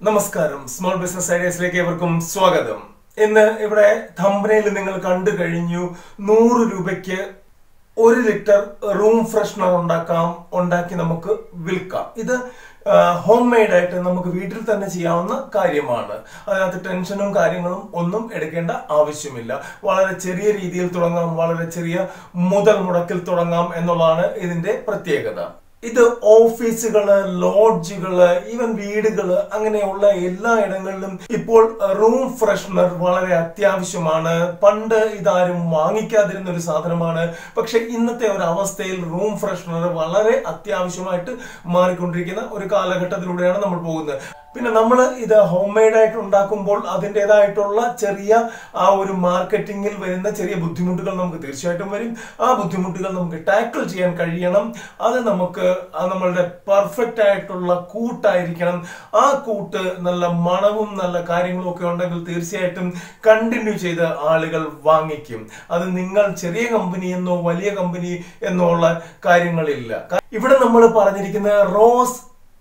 നമസ്കാരം small business ഐഡിയസിലേക്ക് ഏവർക്കും സ്വാഗതം ഇന്ന് ഇവിടെ തമ്പനയിൽ നിങ്ങൾ കണ്ടു കഴിഞ്ഞു നൂറ് രൂപയ്ക്ക് ഒരു ലിറ്റർ റൂം ഫ്രഷ്നർ ഉണ്ടാക്കാം ഉണ്ടാക്കി നമുക്ക് വിൽക്കാം ഇത് ഹോം മെയ്ഡ് ആയിട്ട് നമുക്ക് വീട്ടിൽ തന്നെ ചെയ്യാവുന്ന കാര്യമാണ് അതിനകത്ത് ടെൻഷനും കാര്യങ്ങളും ഒന്നും എടുക്കേണ്ട ആവശ്യമില്ല വളരെ ചെറിയ രീതിയിൽ തുടങ്ങാം വളരെ ചെറിയ മുതൽ മുടക്കിൽ തുടങ്ങാം എന്നുള്ളതാണ് ഇതിന്റെ പ്രത്യേകത ഇത് ഓഫീസുകള് ലോഡ്ജുകള് ഈവൻ വീടുകള് അങ്ങനെയുള്ള എല്ലാ ഇടങ്ങളിലും ഇപ്പോൾ റൂം ഫ്രഷ്നർ വളരെ അത്യാവശ്യമാണ് പണ്ട് ഇതാരും വാങ്ങിക്കാതിരുന്ന ഒരു സാധനമാണ് പക്ഷെ ഇന്നത്തെ ഒരു അവസ്ഥയിൽ റൂം ഫ്രഷ്നർ വളരെ അത്യാവശ്യമായിട്ട് മാറിക്കൊണ്ടിരിക്കുന്ന ഒരു കാലഘട്ടത്തിലൂടെയാണ് നമ്മൾ പോകുന്നത് പിന്നെ നമ്മൾ ഇത് ഹോം മെയ്ഡ് ആയിട്ട് ഉണ്ടാക്കുമ്പോൾ അതിൻ്റെതായിട്ടുള്ള ചെറിയ ആ ഒരു മാർക്കറ്റിങ്ങിൽ വരുന്ന ചെറിയ ബുദ്ധിമുട്ടുകൾ നമുക്ക് തീർച്ചയായിട്ടും വരും ആ ബുദ്ധിമുട്ടുകൾ നമുക്ക് ടാക്കിൾ ചെയ്യാൻ കഴിയണം അത് നമുക്ക് ആ നമ്മളുടെ പെർഫെക്റ്റ് ആയിട്ടുള്ള കൂട്ടായിരിക്കണം ആ കൂട്ട് നല്ല മണവും നല്ല കാര്യങ്ങളും ഒക്കെ ഉണ്ടെങ്കിൽ തീർച്ചയായിട്ടും കണ്ടിന്യൂ ചെയ്ത് ആളുകൾ വാങ്ങിക്കും അത് നിങ്ങൾ ചെറിയ കമ്പനി എന്നോ വലിയ കമ്പനി എന്നോ ഉള്ള കാര്യങ്ങളില്ല ഇവിടെ നമ്മൾ പറഞ്ഞിരിക്കുന്ന റോസ്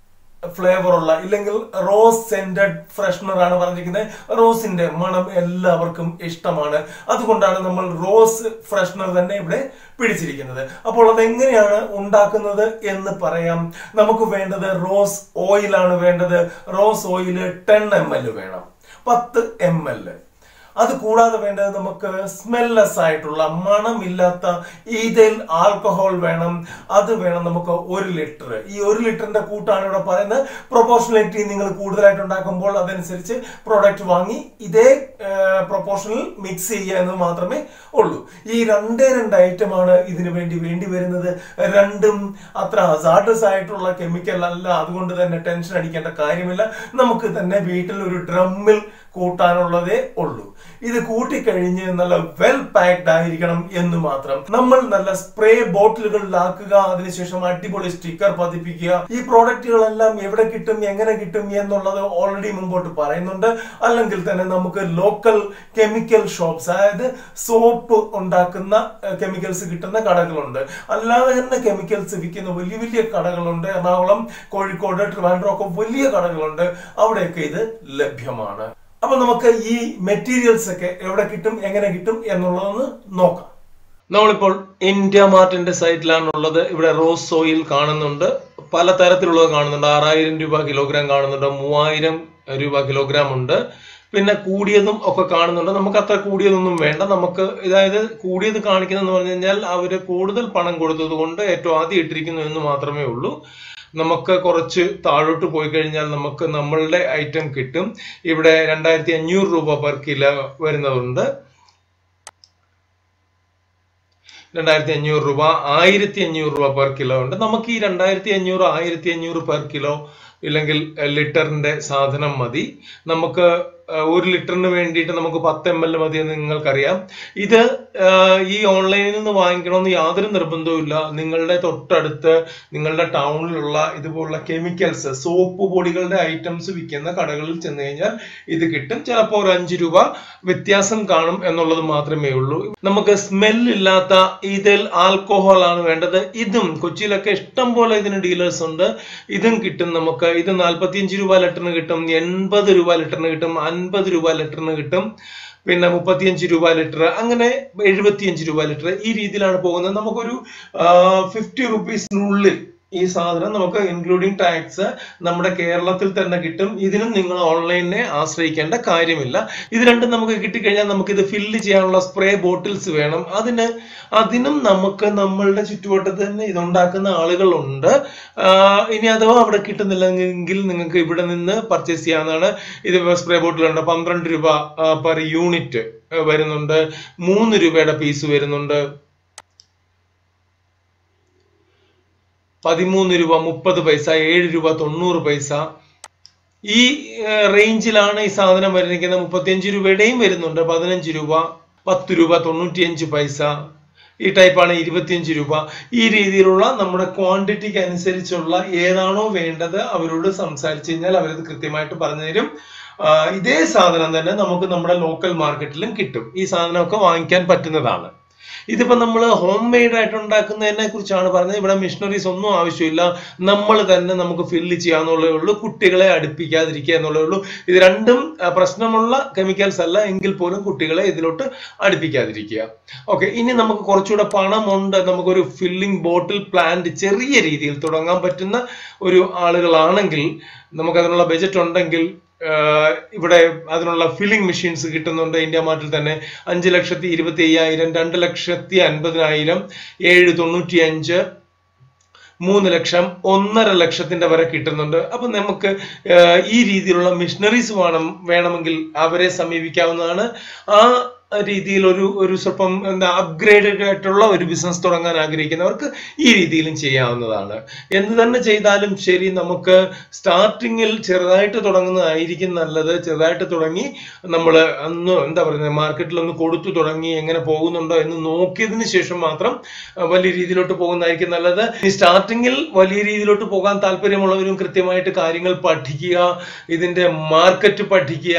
ഫ്ലേവർ ഉള്ള ഇല്ലെങ്കിൽ റോസ് സെന്റഡ് ഫ്രഷ്നർ ആണ് പറഞ്ഞിരിക്കുന്നത് റോസിന്റെ മണം എല്ലാവർക്കും ഇഷ്ടമാണ് അതുകൊണ്ടാണ് നമ്മൾ റോസ് ഫ്രഷ്നർ തന്നെ ഇവിടെ പിടിച്ചിരിക്കുന്നത് അപ്പോൾ അത് എങ്ങനെയാണ് ഉണ്ടാക്കുന്നത് എന്ന് പറയാം നമുക്ക് വേണ്ടത് റോസ് ഓയിലാണ് വേണ്ടത് rose oil ten M L വേണം പത്ത് എം എൽ അത് കൂടാതെ വേണ്ടത് നമുക്ക് സ്മെല്ലെസ് ആയിട്ടുള്ള മണമില്ലാത്ത ഈതയിൽ ആൽക്കഹോൾ വേണം അത് വേണം നമുക്ക് ഒരു ലിറ്റർ ഈ ഒരു ലിറ്ററിന്റെ കൂട്ടാണ് ഇവിടെ പറയുന്നത് പ്രൊപ്പോർഷണലിറ്റി നിങ്ങൾ കൂടുതലായിട്ട് ഉണ്ടാക്കുമ്പോൾ അതനുസരിച്ച് പ്രോഡക്റ്റ് വാങ്ങി ഇതേ പ്രൊപ്പോർഷനിൽ മിക്സ് ചെയ്യുക എന്ന് മാത്രമേ ഉള്ളൂ ഈ രണ്ടേ രണ്ട് ഐറ്റമാണ് ഇതിനു വേണ്ടി വേണ്ടി വരുന്നത് രണ്ടും അത്ര ഹസാർഡസ് ആയിട്ടുള്ള കെമിക്കൽ അല്ല അതുകൊണ്ട് തന്നെ ടെൻഷൻ അടിക്കേണ്ട കാര്യമില്ല നമുക്ക് തന്നെ വീട്ടിൽ ഒരു ഡ്രമ്മിൽ കൂട്ടാനുള്ളതേ ഉള്ളൂ ഇത് കൂട്ടിക്കഴിഞ്ഞ് നല്ല വെൽ പാക്ഡ് ആയിരിക്കണം എന്ന് മാത്രം നമ്മൾ നല്ല സ്പ്രേ ബോട്ടിലുകളിലാക്കുക അതിനുശേഷം അടിപൊളി സ്റ്റിക്കർ പതിപ്പിക്കുക ഈ പ്രോഡക്റ്റുകളെല്ലാം എവിടെ കിട്ടും എങ്ങനെ കിട്ടും എന്നുള്ളത് ഓൾറെഡി മുമ്പോട്ട് പറയുന്നുണ്ട് അല്ലെങ്കിൽ തന്നെ നമുക്ക് ലോക്കൽ കെമിക്കൽ ഷോപ്സ് അതായത് സോപ്പ് ഉണ്ടാക്കുന്ന കെമിക്കൽസ് കിട്ടുന്ന കടകളുണ്ട് അല്ലാതെ തന്നെ കെമിക്കൽസ് വിൽക്കുന്ന വലിയ വലിയ കടകളുണ്ട് എറണാകുളം കോഴിക്കോട് ട്രിവാൻഡ്രം ഒക്കെ വലിയ കടകളുണ്ട് അവിടെയൊക്കെ ഇത് ലഭ്യമാണ് അപ്പൊ നമുക്ക് ഈ മെറ്റീരിയൽസ് ഒക്കെ എവിടെ കിട്ടും എങ്ങനെ കിട്ടും എന്നുള്ളതൊന്ന് നോക്കാം നമ്മളിപ്പോൾ ഇന്ത്യ മാർട്ടിന്റെ സൈറ്റിലാണുള്ളത് ഇവിടെ റോസ് ഓയിൽ കാണുന്നുണ്ട് പല തരത്തിലുള്ളത് കാണുന്നുണ്ട് ആറായിരം രൂപ കിലോഗ്രാം കാണുന്നുണ്ട് മൂവായിരം രൂപ കിലോഗ്രാം ഉണ്ട് പിന്നെ കൂടിയതും ഒക്കെ കാണുന്നുണ്ട് നമുക്ക് അത്ര കൂടിയതൊന്നും വേണ്ട നമുക്ക് അതായത് കൂടിയത് കാണിക്കുന്നതെന്ന് പറഞ്ഞു കഴിഞ്ഞാൽ അവര് കൂടുതൽ പണം കൊടുത്തത് കൊണ്ട് ഏറ്റവും ആദ്യം ഇട്ടിരിക്കുന്നു എന്ന് മാത്രമേ ഉള്ളൂ നമുക്ക് കുറച്ച് താഴോട്ട് പോയി കഴിഞ്ഞാൽ നമുക്ക് നമ്മളുടെ ഐറ്റം കിട്ടും ഇവിടെ രണ്ടായിരത്തി അഞ്ഞൂറ് രൂപ പെർ കിലോ വരുന്നതുണ്ട് രണ്ടായിരത്തി അഞ്ഞൂറ് രൂപ ആയിരത്തി അഞ്ഞൂറ് രൂപ പെർ കിലോ ഉണ്ട് നമുക്ക് ഈ രണ്ടായിരത്തി അഞ്ഞൂറ് ആയിരത്തി അഞ്ഞൂറ് പെർ കിലോ ഇല്ലെങ്കിൽ ലിറ്ററിന്റെ സാധനം മതി നമുക്ക് ഒരു ലിറ്ററിന് വേണ്ടിയിട്ട് നമുക്ക് പത്ത് എം എൽ മതി എന്ന് നിങ്ങൾക്കറിയാം ഇത് ഈ ഓൺലൈനിൽ നിന്ന് വാങ്ങിക്കണമെന്ന് യാതൊരു നിർബന്ധവുമില്ല നിങ്ങളുടെ തൊട്ടടുത്ത് നിങ്ങളുടെ ടൗണിലുള്ള ഇതുപോലുള്ള കെമിക്കൽസ് സോപ്പ് പൊടികളുടെ ഐറ്റംസ് വിൽക്കുന്ന കടകളിൽ ചെന്ന് കഴിഞ്ഞാൽ ഇത് കിട്ടും ചിലപ്പോൾ ഒരു അഞ്ച് രൂപ വ്യത്യാസം കാണും എന്നുള്ളത് മാത്രമേ ഉള്ളൂ നമുക്ക് സ്മെല്ലില്ലാത്ത ഇതിൽ ആൽക്കോഹോൾ ആണ് വേണ്ടത് ഇതും കൊച്ചിയിലൊക്കെ ഇഷ്ടം പോലെ ഇതിന് ഡീലേഴ്സ് ഉണ്ട് ഇതും കിട്ടും നമുക്ക് ഇത് നാൽപ്പത്തിയഞ്ച് രൂപ ലിറ്ററിന് കിട്ടും എൺപത് രൂപ ലിറ്ററിന് കിട്ടും അൻപത് രൂപ ലിറ്ററിന് കിട്ടും പിന്നെ മുപ്പത്തിയഞ്ച് രൂപ ലിറ്റർ അങ്ങനെ എഴുപത്തിയഞ്ച് രൂപ ലിറ്റർ ഈ രീതിയിലാണ് പോകുന്നത് നമുക്കൊരു ഫിഫ്റ്റി റുപ്പീസിനുള്ളിൽ ഈ സാധനം നമുക്ക് ഇൻക്ലൂഡിങ് ടാക്സ് നമ്മുടെ കേരളത്തിൽ തന്നെ കിട്ടും ഇതിനും നിങ്ങൾ ഓൺലൈനിനെ ആശ്രയിക്കേണ്ട കാര്യമില്ല ഇത് രണ്ടും നമുക്ക് കിട്ടിക്കഴിഞ്ഞാൽ നമുക്ക് ഇത് ഫില്ല് ചെയ്യാനുള്ള സ്പ്രേ ബോട്ടിൽസ് വേണം അതിന് അതിനും നമുക്ക് നമ്മളുടെ ചുറ്റുവട്ടത്ത് തന്നെ ഇതുണ്ടാക്കുന്ന ആളുകളുണ്ട് ഇനി അഥവാ അവിടെ കിട്ടുന്നില്ലെങ്കിൽ നിങ്ങൾക്ക് ഇവിടെ നിന്ന് പർച്ചേസ് ചെയ്യാവുന്നതാണ് ഇത് സ്പ്രേ ബോട്ടിലുണ്ട് പന്ത്രണ്ട് രൂപ പെർ യൂണിറ്റ് വരുന്നുണ്ട് മൂന്ന് രൂപയുടെ പീസ് വരുന്നുണ്ട് പതിമൂന്ന് രൂപ മുപ്പത് പൈസ ഏഴ് രൂപ തൊണ്ണൂറ് പൈസ ഈ റേഞ്ചിലാണ് ഈ സാധനം വരുന്നിരിക്കുന്നത് മുപ്പത്തിയഞ്ച് രൂപയുടെയും വരുന്നുണ്ട് പതിനഞ്ച് രൂപ പത്ത് രൂപ തൊണ്ണൂറ്റിയഞ്ച് പൈസ ഈ ടൈപ്പാണ് ഇരുപത്തിയഞ്ച് രൂപ ഈ രീതിയിലുള്ള നമ്മുടെ ക്വാണ്ടിറ്റിക്ക് അനുസരിച്ചുള്ള ഏതാണോ വേണ്ടത് അവരോട് സംസാരിച്ചു കഴിഞ്ഞാൽ അവരത് കൃത്യമായിട്ട് പറഞ്ഞു തരും ഇതേ സാധനം തന്നെ നമുക്ക് നമ്മുടെ ലോക്കൽ മാർക്കറ്റിലും കിട്ടും ഈ സാധനമൊക്കെ വാങ്ങിക്കാൻ പറ്റുന്നതാണ് ഇതിപ്പോ നമ്മൾ ഹോം മെയ്ഡ് ആയിട്ട് ഉണ്ടാക്കുന്നതിനെ കുറിച്ചാണ് പറഞ്ഞത് ഇവിടെ മിഷനറീസ് ഒന്നും ആവശ്യമില്ല നമ്മൾ തന്നെ നമുക്ക് ഫില്ല് ചെയ്യാന്നുള്ളേ ഉള്ളൂ കുട്ടികളെ അടുപ്പിക്കാതിരിക്കുക എന്നുള്ളേ ഉള്ളൂ ഇത് രണ്ടും ആ, പ്രശ്നമുള്ള കെമിക്കൽസ് അല്ല എങ്കിൽ പോലും കുട്ടികളെ ഇതിലോട്ട് അടുപ്പിക്കാതിരിക്കുക ഓക്കെ ഇനി നമുക്ക് കുറച്ചുകൂടെ പണമുണ്ട് നമുക്കൊരു ഫില്ലിംഗ് ബോട്ടിൽ പ്ലാന്റ് ചെറിയ രീതിയിൽ തുടങ്ങാൻ പറ്റുന്ന ഒരു ആളുകളാണെങ്കിൽ നമുക്ക് അതിനുള്ള ബജറ്റ് ഉണ്ടെങ്കിൽ ആഹ് ഇവിടെ അതിനുള്ള ഫില്ലിംഗ് മെഷീൻസ് കിട്ടുന്നുണ്ട് ഇന്ത്യ മാർട്ടിൽ തന്നെ അഞ്ച് ലക്ഷത്തി ഇരുപത്തി അയ്യായിരം രണ്ട് ലക്ഷത്തി അൻപതിനായിരം ഏഴ് തൊണ്ണൂറ്റി അഞ്ച് മൂന്ന് ലക്ഷം ഒന്നര ലക്ഷത്തിന്റെ വരെ കിട്ടുന്നുണ്ട് അപ്പൊ നമുക്ക് ആഹ് ഈ രീതിയിലുള്ള മിഷനറീസ് വേണം വേണമെങ്കിൽ അവരെ സമീപിക്കാവുന്നതാണ് ആ രീതിയിൽ ഒരു ഒരു സ്വല്പം എന്താ അപ്ഗ്രേഡഡ് ആയിട്ടുള്ള ഒരു ബിസിനസ് തുടങ്ങാൻ ആഗ്രഹിക്കുന്നവർക്ക് ഈ രീതിയിലും ചെയ്യാവുന്നതാണ് എന്ത് തന്നെ ചെയ്താലും ശരി നമുക്ക് സ്റ്റാർട്ടിങ്ങിൽ ചെറുതായിട്ട് തുടങ്ങുന്നതായിരിക്കും നല്ലത് ചെറുതായിട്ട് തുടങ്ങി നമ്മൾ അന്ന് എന്താ പറയുന്നത് മാർക്കറ്റിൽ ഒന്ന് കൊടുത്തു തുടങ്ങി എങ്ങനെ പോകുന്നുണ്ടോ എന്ന് നോക്കിയതിന് ശേഷം മാത്രം അഹ് വലിയ രീതിയിലോട്ട് പോകുന്നതായിരിക്കും നല്ലത് ഈ സ്റ്റാർട്ടിങ്ങിൽ വലിയ രീതിയിലോട്ട് പോകാൻ താല്പര്യമുള്ളവരും കൃത്യമായിട്ട് കാര്യങ്ങൾ പഠിക്കുക ഇതിന്റെ മാർക്കറ്റ് പഠിക്കുക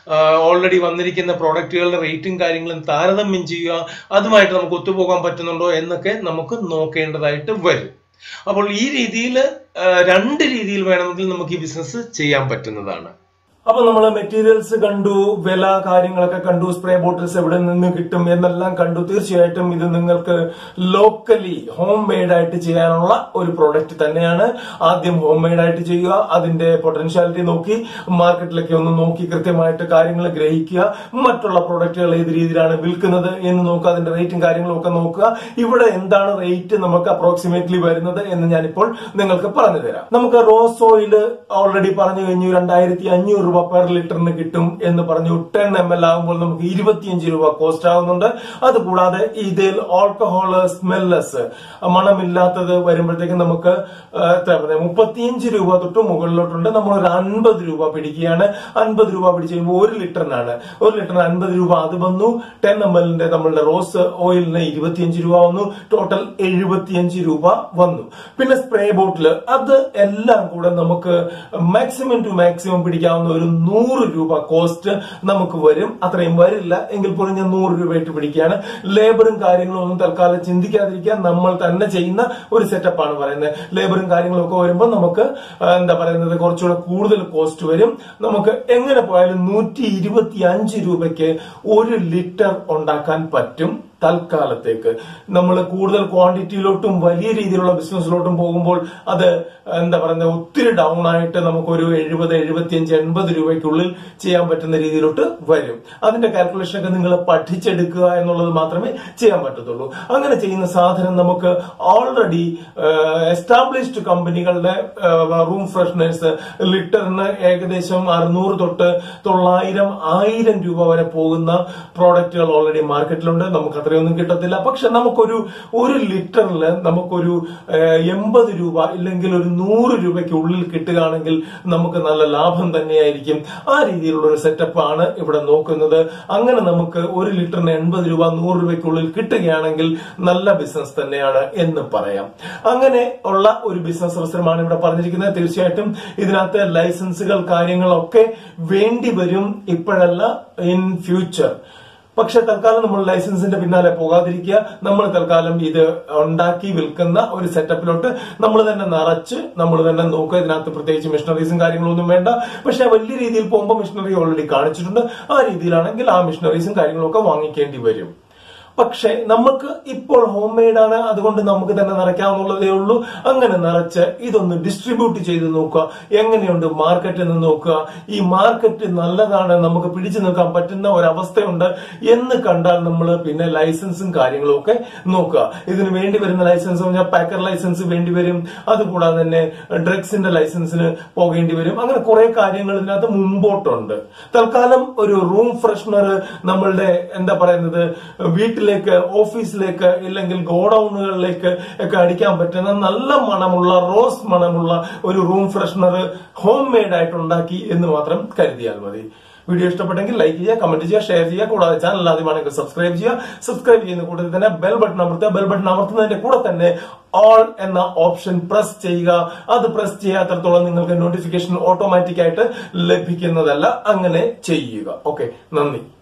ഓൾറെഡി വന്നിരിക്കുന്ന പ്രോഡക്റ്റുകളുടെ റേറ്റും കാര്യങ്ങളും താരതമ്യം ചെയ്യുക അതുമായിട്ട് നമുക്ക് ഒത്തുപോകാൻ പറ്റുന്നുണ്ടോ എന്നൊക്കെ നമുക്ക് നോക്കേണ്ടതായിട്ട് വരും അപ്പോൾ ഈ രീതിയിൽ രണ്ട് രീതിയിൽ വേണമെങ്കിൽ നമുക്ക് ഈ ബിസിനസ് ചെയ്യാൻ പറ്റുന്നതാണ് അപ്പൊ നമ്മൾ മെറ്റീരിയൽസ് കണ്ടു വില കാര്യങ്ങളൊക്കെ കണ്ടു സ്പ്രേ ബോട്ടിൽസ് എവിടെ നിന്ന് കിട്ടും എന്നെല്ലാം കണ്ടു തീർച്ചയായിട്ടും ഇത് നിങ്ങൾക്ക് ലോക്കലി ഹോം മെയ്ഡ് ആയിട്ട് ചെയ്യാനുള്ള ഒരു പ്രോഡക്റ്റ് തന്നെയാണ് ആദ്യം ഹോം മെയ്ഡ് ആയിട്ട് ചെയ്യുക അതിന്റെ പൊട്ടൻഷ്യാലിറ്റി നോക്കി മാർക്കറ്റിലൊക്കെ ഒന്ന് നോക്കി കൃത്യമായിട്ട് കാര്യങ്ങൾ ഗ്രഹിക്കുക മറ്റുള്ള പ്രോഡക്റ്റുകൾ ഏത് രീതിയിലാണ് വിൽക്കുന്നത് എന്ന് നോക്കുക അതിന്റെ റേറ്റും കാര്യങ്ങളും ഒക്കെ നോക്കുക ഇവിടെ എന്താണ് റേറ്റ് നമുക്ക് അപ്രോക്സിമേറ്റ്ലി വരുന്നത് എന്ന് ഞാനിപ്പോൾ നിങ്ങൾക്ക് പറഞ്ഞു തരാം നമുക്ക് റോസ് ഓയിൽ ഓൾറെഡി പറഞ്ഞു കഴിഞ്ഞു രണ്ടായിരത്തി അഞ്ഞൂറ് രൂപ പെർ ലിറ്ററിന് കിട്ടും എന്ന് പറഞ്ഞു ടെൻ എം എൽ ആകുമ്പോൾ നമുക്ക് ഇരുപത്തിയഞ്ച് രൂപ കോസ്റ്റ് ആകുന്നുണ്ട് അതുകൂടാതെ ഇതിൽ ആൽക്കഹോൾ സ്മെല്ലസ് മണമില്ലാത്തത് വരുമ്പോഴത്തേക്കും നമുക്ക് ആ, എത്ര പറയുക മുപ്പത്തിയഞ്ച് രൂപ തൊട്ട് മുകളിലോട്ടുണ്ട് നമ്മൾ ഒരു അൻപത് രൂപ പിടിക്കുകയാണ് അൻപത് രൂപ പിടിച്ച് കഴിയുമ്പോൾ ഒരു ലിറ്ററിനാണ് ഒരു ലിറ്ററിന് അൻപത് രൂപ അത് വന്നു ടെൻ എം എല്ലിന്റെ നമ്മളുടെ റോസ് ഓയിലിന് ഇരുപത്തിയഞ്ച് രൂപ വന്നു ടോട്ടൽ എഴുപത്തിയഞ്ച് രൂപ വന്നു പിന്നെ സ്പ്രേ ബോട്ടില് അത് എല്ലാം കൂടെ നമുക്ക് മാക്സിമം ടു മാക്സിമം പിടിക്കാവുന്ന ഒരു നൂറ് രൂപ കോസ്റ്റ് നമുക്ക് വരും അത്രയും വരില്ല എങ്കിൽ പോലും ഞാൻ നൂറ് രൂപ ഇട്ട് പിടിക്കുകയാണ് ലേബറും കാര്യങ്ങളും ഒന്നും തൽക്കാലം ചിന്തിക്കാതിരിക്കാൻ നമ്മൾ തന്നെ ചെയ്യുന്ന ഒരു സെറ്റപ്പാണ് പറയുന്നത് ലേബറും കാര്യങ്ങളും ഒക്കെ വരുമ്പോൾ നമുക്ക് ആ, എന്താ പറയുന്നത് കുറച്ചുകൂടെ കൂടുതൽ കോസ്റ്റ് വരും നമുക്ക് എങ്ങനെ പോയാലും നൂറ്റി ഇരുപത്തി അഞ്ച് രൂപയ്ക്ക് ഒരു ലിറ്റർ ഉണ്ടാക്കാൻ പറ്റും തൽക്കാലത്തേക്ക് നമ്മൾ കൂടുതൽ ക്വാണ്ടിറ്റിയിലോട്ടും വലിയ രീതിയിലുള്ള ബിസിനസ്സിലോട്ടും പോകുമ്പോൾ അത് എന്താ പറയുന്നത് ഒത്തിരി ഡൗൺ ആയിട്ട് നമുക്കൊരു എഴുപത് എഴുപത്തിയഞ്ച് എൺപത് രൂപയ്ക്കുള്ളിൽ ചെയ്യാൻ പറ്റുന്ന രീതിയിലോട്ട് വരും അതിന്റെ കാൽക്കുലേഷൻ ഒക്കെ നിങ്ങൾ പഠിച്ചെടുക്കുക എന്നുള്ളത് മാത്രമേ ചെയ്യാൻ പറ്റത്തുള്ളൂ അങ്ങനെ ചെയ്യുന്ന സാധനം നമുക്ക് ഓൾറെഡി എസ്റ്റാബ്ലിഷ്ഡ് കമ്പനികളുടെ റൂം ഫ്രഷ്നേഴ്സ് ലിറ്ററിന് ഏകദേശം അറുന്നൂറ് തൊട്ട് തൊള്ളായിരം ആയിരം രൂപ വരെ പോകുന്ന പ്രോഡക്റ്റുകൾ ഓൾറെഡി മാർക്കറ്റിലുണ്ട് നമുക്ക് അത്രയൊന്നും കിട്ടത്തില്ല പക്ഷെ നമുക്കൊരു ഒരു ലിറ്ററിൽ നമുക്കൊരു എൺപത് രൂപ ഇല്ലെങ്കിൽ ഒരു നൂറ് രൂപയ്ക്ക് ഉള്ളിൽ കിട്ടുകയാണെങ്കിൽ നമുക്ക് നല്ല ലാഭം തന്നെയായിരിക്കും ആ രീതിയിലുള്ള ഒരു സെറ്റപ്പ് ആണ് ഇവിടെ നോക്കുന്നത് അങ്ങനെ നമുക്ക് ഒരു ലിറ്ററിന് എൺപത് രൂപ നൂറ് രൂപയ്ക്കുള്ളിൽ കിട്ടുകയാണെങ്കിൽ നല്ല ബിസിനസ് തന്നെയാണ് എന്ന് പറയാം അങ്ങനെ ഉള്ള ഒരു ബിസിനസ് അവസരമാണ് ഇവിടെ പറഞ്ഞിരിക്കുന്നത് തീർച്ചയായിട്ടും ഇതിനകത്ത് ലൈസൻസുകൾ കാര്യങ്ങളൊക്കെ വേണ്ടി വരും ഇപ്പോഴല്ല ഇൻ ഫ്യൂച്ചർ പക്ഷെ തൽക്കാലം നമ്മൾ ലൈസൻസിന്റെ പിന്നാലെ പോകാതിരിക്കുക നമ്മൾ തൽക്കാലം ഇത് ഉണ്ടാക്കി വിൽക്കുന്ന ഒരു സെറ്റപ്പിലോട്ട് നമ്മൾ തന്നെ നിറച്ച് നമ്മൾ തന്നെ നോക്കുക ഇതിനകത്ത് പ്രത്യേകിച്ച് മിഷണറീസും കാര്യങ്ങളൊന്നും വേണ്ട പക്ഷെ വലിയ രീതിയിൽ പോകുമ്പോൾ മിഷണറി ഓൾറെഡി കാണിച്ചിട്ടുണ്ട് ആ രീതിയിലാണെങ്കിൽ ആ മിഷണറീസും കാര്യങ്ങളും ഒക്കെ വാങ്ങിക്കേണ്ടി വരും പക്ഷെ നമുക്ക് ഇപ്പോൾ ഹോം മെയ്ഡ് ആണ് അതുകൊണ്ട് നമുക്ക് തന്നെ നിറയ്ക്കാവുന്നുള്ളതേ ഉള്ളൂ അങ്ങനെ നിറച്ച് ഇതൊന്ന് ഡിസ്ട്രിബ്യൂട്ട് ചെയ്ത് നോക്കുക എങ്ങനെയുണ്ട് മാർക്കറ്റ് എന്ന് നോക്കുക ഈ മാർക്കറ്റ് നല്ലതാണ് നമുക്ക് പിടിച്ചു നിൽക്കാൻ പറ്റുന്ന ഒരവസ്ഥയുണ്ട് എന്ന് കണ്ടാൽ നമ്മൾ പിന്നെ ലൈസൻസും കാര്യങ്ങളും ഒക്കെ നോക്കുക ഇതിന് വേണ്ടി വരുന്ന ലൈസൻസ് പറഞ്ഞാൽ പാക്കർ ലൈസൻസ് വേണ്ടി വരും അതുകൂടാതെ തന്നെ ഡ്രഗ്സിന്റെ ലൈസൻസിന് പോകേണ്ടി വരും അങ്ങനെ കുറെ കാര്യങ്ങൾ ഇതിനകത്ത് മുമ്പോട്ടുണ്ട് തൽക്കാലം ഒരു റൂം ഫ്രഷ്നർ നമ്മളുടെ എന്താ പറയുന്നത് വീട്ടിലേക്ക് ഓഫീസിലേക്ക് ഇല്ലെങ്കിൽ ഗോഡൌണുകളിലേക്ക് ഒക്കെ അടിക്കാൻ പറ്റുന്ന നല്ല മണമുള്ള റോസ് മണമുള്ള ഒരു റൂം ഫ്രഷ്നർ ഹോം മെയ്ഡ് ആയിട്ട് ഉണ്ടാക്കി എന്ന് മാത്രം കരുതിയാൽ മതി വീഡിയോ ഇഷ്ടപ്പെട്ടെങ്കിൽ ലൈക്ക് ചെയ്യുക കമന്റ് ചെയ്യുക ഷെയർ ചെയ്യുക കൂടാതെ ചാനൽ ആദ്യമാണെങ്കിൽ സബ്സ്ക്രൈബ് ചെയ്യുക സബ്സ്ക്രൈബ് ചെയ്യുന്ന കൂട്ടത്തിൽ തന്നെ ബെൽ ബട്ടൺ അമർത്തുക ബെൽ ബട്ടൺ അമർത്തുന്നതിന്റെ കൂടെ തന്നെ ഓൾ എന്ന ഓപ്ഷൻ പ്രസ് ചെയ്യുക അത് പ്രസ് ചെയ്യാത്തടത്തോളം നിങ്ങൾക്ക് നോട്ടിഫിക്കേഷൻ ഓട്ടോമാറ്റിക് ആയിട്ട് ലഭിക്കുന്നതല്ല അങ്ങനെ ചെയ്യുക ഓക്കെ നന്ദി